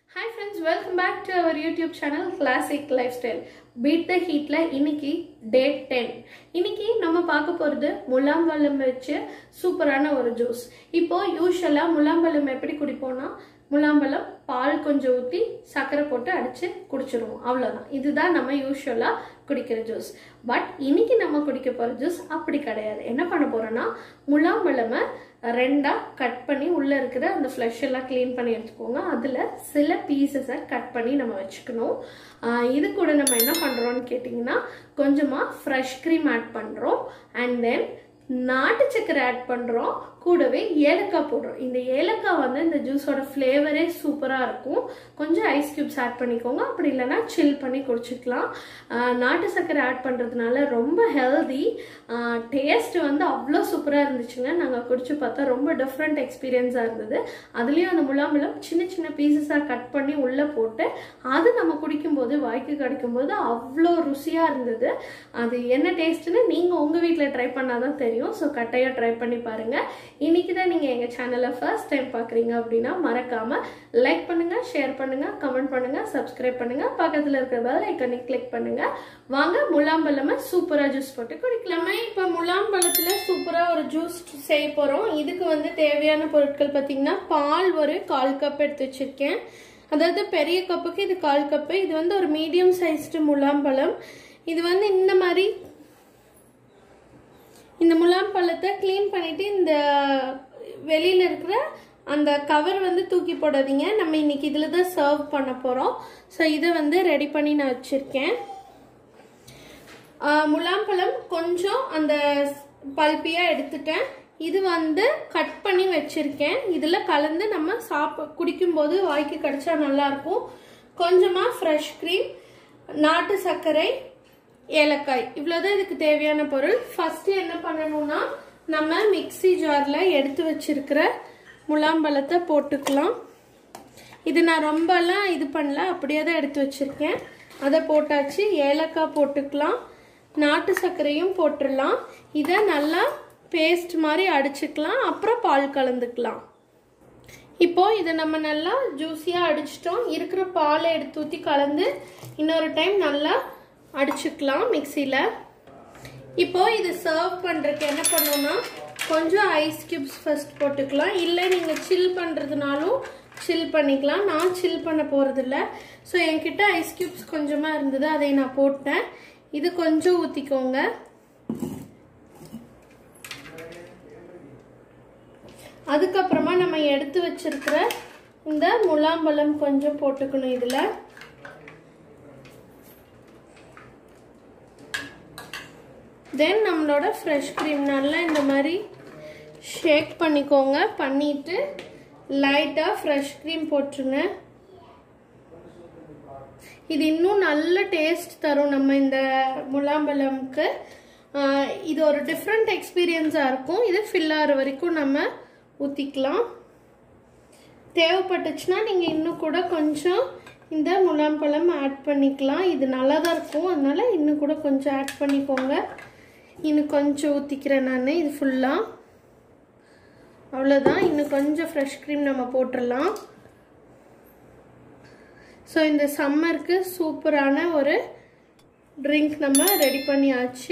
hi friends welcome back to our YouTube channel classic lifestyle beat the ஹீட்டில் இன்னைக்கு day ten இன்னைக்கு நம்ம பார்க்க போகிறது முலாம்பழம் வச்சு சூப்பரான ஒரு ஜூஸ் இப்போ யூஸ்வலாக முலாம்பழம் எப்படி குடிப்போம்னா முலாம்பழம் பால் கொஞ்சம் ஊற்றி சர்க்கரை போட்டு அடித்து குடிச்சிருவோம் அவ்வளோதான் இதுதான் நம்ம யூஸ்வலாக குடிக்கிற ஜூஸ் பட் இன்னைக்கு நம்ம குடிக்க போகிற ஜூஸ் அப்படி கிடையாது என்ன பண்ண போகிறோன்னா முலாம்பழமை ரெண்டாக கட் பண்ணி உள்ளே இருக்கிற அந்த ஃப்ளஷ் எல்லாம் க்ளீன் பண்ணி எடுத்துக்கோங்க அதில் சில பீசஸை கட் பண்ணி நம்ம வச்சுக்கணும் ஆஹ் இது கூட நம்ம என்ன பண்ணுறோம்னு கேட்டிங்கன்னா கொஞ்சமாக ஃப்ரெஷ் க்ரீம் ஆட் பண்ணுறோம் அண்ட் தென் நாட்டு சக்கரை ஆட் பண்ணுறோம் கூடவே ஏலக்காய் போடுறோம் இந்த ஏலக்காய் வந்து இந்த ஜூஸோட ஃப்ளேவரே சூப்பராக இருக்கும் கொஞ்சம் ஐஸ் க்யூப்ஸ் ஆட் பண்ணிக்கோங்க அப்படி இல்லைன்னா சில் பண்ணி குடிச்சிக்கலாம் ஆஹ் நாட்டு சக்கரை ஆட் பண்ணுறதுனால ரொம்ப ஹெல்தி டேஸ்ட் வந்து அவ்வளோ சூப்பராக இருந்துச்சுங்க நாங்கள் குடிச்சு பார்த்தா ரொம்ப டிஃப்ரெண்ட் எக்ஸ்பீரியன்ஸாக இருந்தது அதுலேயும் அந்த முலாம்பழம் சின்ன சின்ன பீசஸாக கட் பண்ணி உள்ளே போட்டு அது நம்ம குடிக்கும்போது வாய்க்கு கிடைக்கும்போது அவ்வளோ ருசியாக இருந்தது அது என்ன டேஸ்ட்டுன்னு நீங்கள் உங்கள் வீட்டில் ட்ரை பண்ணால் தான் தெரியும் ஸோ கட்டாயம் ட்ரை பண்ணி பாருங்கள் இன்னைக்கு தான் நீங்கள் எங்கள் சேனலை ஃபர்ஸ்ட் டைம் பார்க்குறீங்க அப்படின்னா மறக்காமல் லைக் பண்ணுங்கள் ஷேர் பண்ணுங்கள் கமெண்ட் பண்ணுங்கள் சப்ஸ்கிரைப் பண்ணுங்கள் பக்கத்தில் இருக்கிற பெல் ஐக்கனை கிளிக் பண்ணுங்கள் வாங்க முலாம்பழமை சூப்பராக ஜூஸ் போட்டு குடிக்கலாமா இப்போ முலாம்பழத்தில் சூப்பராக ஒரு ஜூஸ் செய்ய போகிறோம் இதுக்கு வந்து தேவையான பொருட்கள் பார்த்தீங்கன்னா பால் ஒரு கால் கப் எடுத்து வச்சுருக்கேன் அதாவது பெரிய கப்புக்கு இது கால் கப்பு இது வந்து ஒரு மீடியம் சைஸ்டு முலாம்பழம் இது வந்து இந்த மாதிரி இந்த முலாம்பழத்தை க்ளீன் பண்ணிட்டு இந்த வெளியில் இருக்கிற அந்த கவர் வந்து தூக்கி போடாதீங்க நம்ம இன்னைக்கு இதில் தான் சர்வ் பண்ண போகிறோம் ஸோ இதை வந்து ரெடி பண்ணி நான் வச்சுருக்கேன் முலாம்பழம் கொஞ்சம் அந்த பல்பியாக எடுத்துட்டேன் இது வந்து கட் பண்ணி வச்சுருக்கேன் இதில் கலந்து நம்ம சாப்ப குடிக்கும்போது வாய்க்கு கிடைச்சா நல்லாயிருக்கும் கொஞ்சமாக ஃப்ரெஷ் க்ரீம் நாட்டு சர்க்கரை ஏலக்காய் இவ்வளோதான் இதுக்கு தேவையான பொருள் ஃபர்ஸ்ட் என்ன பண்ணணும்னா நம்ம மிக்சி ஜாரில் எடுத்து வச்சிருக்கிற முலாம்பழத்தை போட்டுக்கலாம் இது நான் ரொம்பலாம் இது பண்ணல அப்படியே தான் எடுத்து வச்சிருக்கேன் அதை போட்டாச்சு ஏலக்காய் போட்டுக்கலாம் நாட்டு சர்க்கரையும் போட்டுடலாம் இதை நல்லா பேஸ்ட் மாதிரி அடிச்சுக்கலாம் அப்புறம் பால் கலந்துக்கலாம் இப்போ இதை நம்ம நல்லா ஜூஸியாக அடிச்சிட்டோம் இருக்கிற பாலை எடுத்து ஊற்றி கலந்து இன்னொரு டைம் நல்லா அடிச்சுக்கலாம் மிக்சியில் இப்போ இது சர்வ் பண்ணுறதுக்கு என்ன பண்ணோம்னா கொஞ்சம் ஐஸ் கியூப்ஸ் ஃபர்ஸ்ட் போட்டுக்கலாம் இல்லை நீங்கள் சில் பண்ணுறதுனாலும் சில் பண்ணிக்கலாம் நான் சில் பண்ண போகிறதில்ல ஸோ என்கிட்ட ஐஸ் கியூப்ஸ் கொஞ்சமாக இருந்தது அதை நான் போட்டேன் இது கொஞ்சம் ஊற்றிக்கோங்க அதுக்கப்புறமா நம்ம எடுத்து வச்சிருக்கிற இந்த முலாம்பழம் கொஞ்சம் போட்டுக்கணும் இதில் தென் நம்மளோட ஃப்ரெஷ் க்ரீம் நல்லா இந்த மாதிரி ஷேக் பண்ணிக்கோங்க பண்ணிட்டு லைட்டாக ஃப்ரெஷ் க்ரீம் போட்டுருங்க இது இன்னும் நல்ல டேஸ்ட் தரும் நம்ம இந்த முலாம்பழம்க்கு இது ஒரு டிஃப்ரெண்ட் எக்ஸ்பீரியன்ஸாக இருக்கும் இது ஃபில் ஆகிற வரைக்கும் நம்ம ஊற்றிக்கலாம் தேவைப்பட்டுச்சுன்னா நீங்கள் இன்னும் கூட கொஞ்சம் இந்த முலாம்பழம் ஆட் பண்ணிக்கலாம் இது நல்லா தான் இருக்கும் அதனால இன்னும் கூட கொஞ்சம் ஆட் பண்ணிக்கோங்க இன்னும் கொஞ்சம் ஊற்றிக்கிறேன் நான் இது ஃபுல்லாக அவ்வளோதான் இன்னும் கொஞ்சம் ஃப்ரெஷ் க்ரீம் நம்ம போட்டுடலாம் ஸோ இந்த சம்மருக்கு சூப்பரான ஒரு ட்ரிங்க் நம்ம ரெடி பண்ணியாச்சு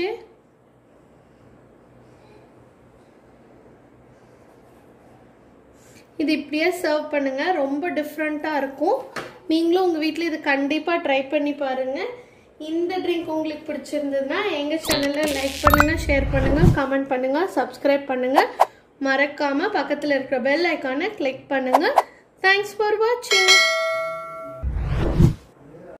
இது இப்படியே சர்வ் பண்ணுங்கள் ரொம்ப டிஃப்ரெண்ட்டாக இருக்கும் நீங்களும் உங்கள் வீட்டில் இது கண்டிப்பாக ட்ரை பண்ணி பாருங்கள் இந்த ட்ரிங்க் உங்களுக்கு பிடிச்சிருந்ததுன்னா எங்கள் சேனலில் லைக் பண்ணுங்கள் ஷேர் பண்ணுங்கள் கமெண்ட் பண்ணுங்கள் சப்ஸ்கிரைப் பண்ணுங்கள் மறக்காமல் பக்கத்தில் இருக்கிற பெல் ஐக்கானை கிளிக் பண்ணுங்கள் தேங்க்ஸ் ஃபார் வாட்சிங்